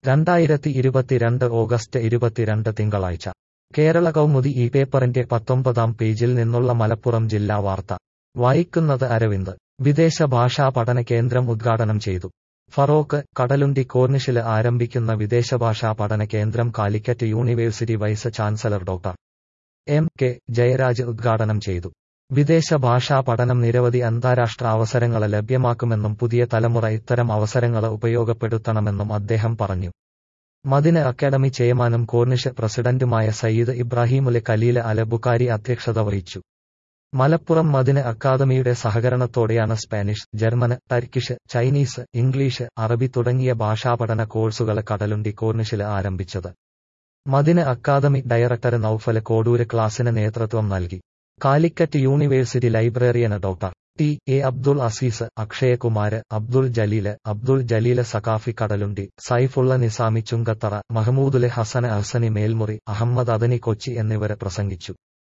രണ്ടായിരത്തി ഇരുപത്തിരണ്ട് ഓഗസ്റ്റ് ഇരുപത്തിരണ്ട് തിങ്കളാഴ്ച കേരള കൗമുദി ഈ പേപ്പറിന്റെ പത്തൊമ്പതാം പേജിൽ നിന്നുള്ള മലപ്പുറം ജില്ലാ വാർത്ത വായിക്കുന്നത് അരവിന്ദ് വിദേശ ഭാഷാ പഠന കേന്ദ്രം ഉദ്ഘാടനം ചെയ്തു ഫറോക്ക് കടലുണ്ടി കോർണിഷില് ആരംഭിക്കുന്ന വിദേശഭാഷാ പഠന കേന്ദ്രം Calicut university vice chancellor doctor M K Jayaraj ഉദ്ഘാടനം ചെയ്തു വിദേശ ഭാഷാ പഠനം നിരവധി അന്താരാഷ്ട്ര അവസരങ്ങള് ലഭ്യമാക്കുമെന്നും പുതിയ തലമുറ ഇത്തരം അവസരങ്ങള് ഉപയോഗപ്പെടുത്തണമെന്നും അദ്ദേഹം പറഞ്ഞു മദിന അക്കാദമി ചെയർമാനും കോർണിഷ് പ്രസിഡന്റുമായ സയ്യിദ് ഇബ്രാഹിമുലെ കലീല അല ബുക്കാരി അധ്യക്ഷത വഹിച്ചു മലപ്പുറം മദിന അക്കാദമിയുടെ സഹകരണത്തോടെയാണ് Spanish German Turkish Chinese English അറബി തുടങ്ങിയ ഭാഷാപഠന കോഴ്സുകൾ കടലുണ്ടി കോർണിഷില് ആരംഭിച്ചത് മദിന അക്കാദമി ഡയറക്ടർ നൌഫല് കോഡൂര് ക്ലാസിന് നേതൃത്വം നൽകി Calicut university librarian doctor T A Abdul Azeez Akshayakumar Abdul Jaleel Abdul Jaleel Sakhafi Kadalundi Saifulla Nizami Chungathara Mahmoodul Hasana Ahsani Melmuri Ahmed Adani Kochi എന്നിവര് പ്രസംഗിച്ചു